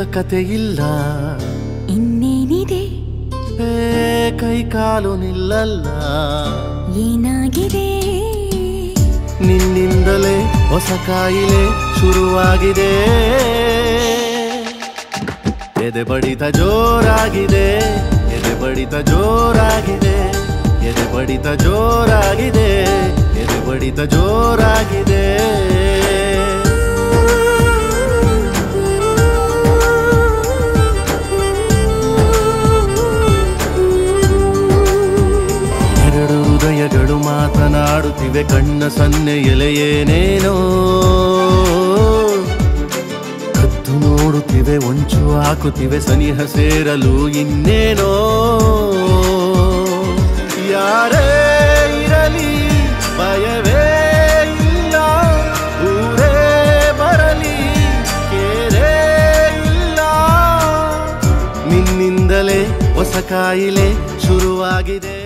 ಕತೆ ಇಲ್ಲ ಇನ್ನೇನಿದೆ ಏ ಕೈ ಕಾಲು ನಿಲ್ಲಲ್ಲ ಏನಾಗಿದೆ ನಿನ್ನಿಂದಲೇ ಹೊಸ ಕಾಯಿಲೆ ಶುರುವಾಗಿದೆ ಎದೆ ಬಡಿತ ಜೋರಾಗಿದೆ ಎದೆ ಬಡಿತ ಜೋರಾಗಿದೆ ಎದೆ ಬಡಿತ ಜೋರಾಗಿದೆ ಎದೆ ಬಡಿತ ಜೋರಾಗಿದೆ ಎರಡು ಹೃದಯಗಳು ಮಾತನಾಡುತ್ತಿವೆ ಕಣ್ಣ ಸನ್ನೆ ಎಲೆಯೇನೇನೋ ಕತ್ತು ನೋಡುತ್ತಿವೆ ಒಂಚು ಹಾಕುತ್ತಿವೆ ಸನಿಹ ಸೇರಲು ಇನ್ನೇನೋ ಯಾರೇ ಇರಲಿ ಭಯವೇ ಇಲ್ಲ ಊರೇ ಬರಲಿ ಕೇರೇ ಇಲ್ಲ ನಿನ್ನಿಂದಲೇ ಹೊಸ ಕಾಯಿಲೆ ಶುರುವಾಗಿದೆ